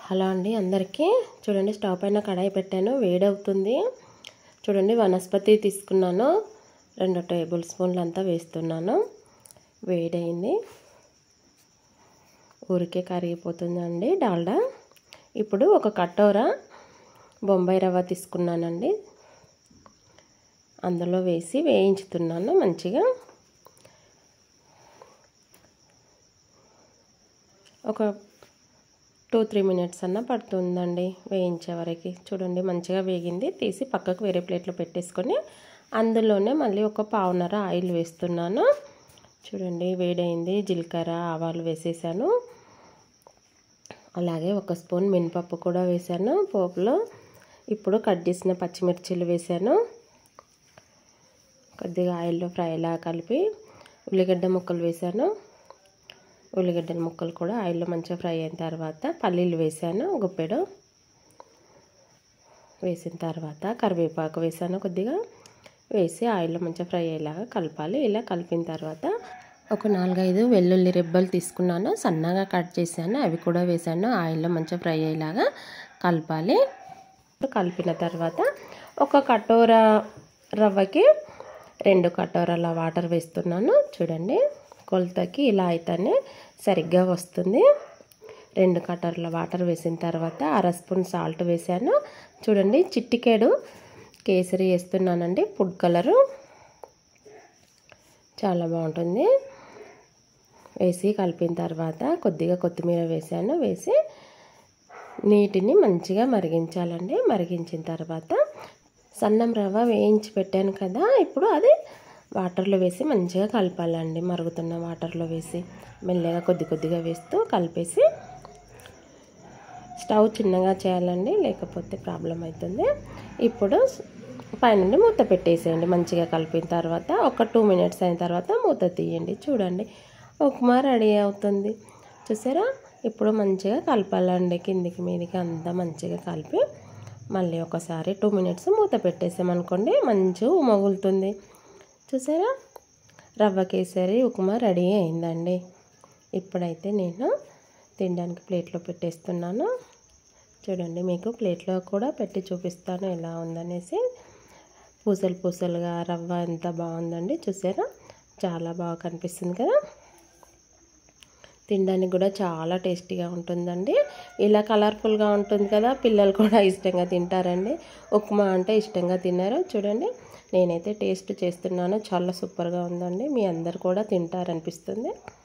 hello అండి అందరికీ చూడండి స్టవ్ పైన కడాయి పెట్టాను వేడవుతుంది చూడండి వనస్పతి తీసుకున్నాను రెండు టేబుల్ స్పూన్లు అంతా వేస్తున్నాను వేడైంది ఊరికే కరిగిపోతుందండి డాల్డా ఇప్పుడు ఒక కటోర బొంబాయి రవ్వ తీసుకున్నానండి అందులో వేసి వేయించుతున్నాను మంచిగా ఒక టూ త్రీ మినిట్స్ అన్న పడుతుందండి వేయించే వరకు చూడండి మంచిగా వేగింది తీసి పక్కకు వేరే ప్లేట్లో పెట్టేసుకొని అందులోనే మళ్ళీ ఒక పావున్నర ఆయిల్ వేస్తున్నాను చూడండి వేడైంది జీలకర్ర ఆవాలు వేసేసాను అలాగే ఒక స్పూన్ మినపప్పు కూడా వేసాను పోపులో ఇప్పుడు కట్ చేసిన పచ్చిమిర్చిలు వేసాను కొద్దిగా ఆయిల్లో ఫ్రైలా కలిపి ఉల్లిగడ్డ ముక్కలు వేసాను ఉల్లిగడ్డల ముక్కలు కూడా ఆయిల్లో మంచిగా ఫ్రై అయిన తర్వాత పల్లీలు వేసాను గుప్పెడు వేసిన తర్వాత కరివేపాకు వేసాను కొద్దిగా వేసి ఆయిల్లో మంచిగా ఫ్రై అయ్యేలాగా కలపాలి ఇలా కలిపిన తర్వాత ఒక నాలుగైదు వెల్లుల్లి రెబ్బలు తీసుకున్నాను సన్నగా కట్ చేశాను అవి కూడా వేసాను ఆయిల్లో మంచిగా ఫ్రై అయ్యేలాగా కలపాలి కలిపిన తర్వాత ఒక కటోర రవ్వకి రెండు కటోరాల వాటర్ వేస్తున్నాను చూడండి కొలతకి ఇలా అయితేనే సరిగ్గా వస్తుంది రెండు కటర్ల వాటర్ వేసిన తర్వాత అర స్పూన్ సాల్ట్ వేసాను చూడండి చిట్టికేడు కేసరి వేస్తున్నానండి ఫుడ్ కలరు చాలా బాగుంటుంది వేసి కలిపిన తర్వాత కొద్దిగా కొత్తిమీర వేసాను వేసి నీటిని మంచిగా మరిగించాలండి మరిగించిన తర్వాత సన్నం రవ్వ వేయించి పెట్టాను కదా ఇప్పుడు అది వాటర్లో వేసి మంచిగా కలపాలండి మరుగుతున్న వాటర్లో వేసి మెల్లగా కొద్ది కొద్దిగా వేస్తూ కలిపేసి స్టవ్ చిన్నగా చేయాలండి లేకపోతే ప్రాబ్లం అవుతుంది ఇప్పుడు పైనుండి మూత పెట్టేసేయండి మంచిగా కలిపిన తర్వాత ఒక టూ మినిట్స్ అయిన తర్వాత మూత తీయండి చూడండి ఉప్మా రెడీ అవుతుంది చూసారా ఇప్పుడు మంచిగా కలపాలండి కిందికి మీదికి అంతా మంచిగా కలిపి మళ్ళీ ఒకసారి టూ మినిట్స్ మూత పెట్టేసామనుకోండి మంచిగా మగులుతుంది చూసారా రవ్వ కేసరి ఉప్మా రెడీ అయిందండి ఇప్పుడైతే నేను తినడానికి ప్లేట్లో పెట్టేస్తున్నాను చూడండి మీకు ప్లేట్లో కూడా పెట్టి చూపిస్తాను ఎలా ఉందనేసి పూసలు పూసలుగా రవ్వ ఎంత బాగుందండి చూసారా చాలా బాగా కనిపిస్తుంది కదా తినడానికి కూడా చాలా టేస్టీగా ఉంటుందండి ఇలా కలర్ఫుల్గా ఉంటుంది కదా పిల్లలు కూడా ఇష్టంగా తింటారండి ఉప్మా అంటే ఇష్టంగా తిన్నారు చూడండి నేనైతే టేస్ట్ చేస్తున్నాను చాలా సూపర్గా ఉందండి మీ అందరు కూడా తింటారనిపిస్తుంది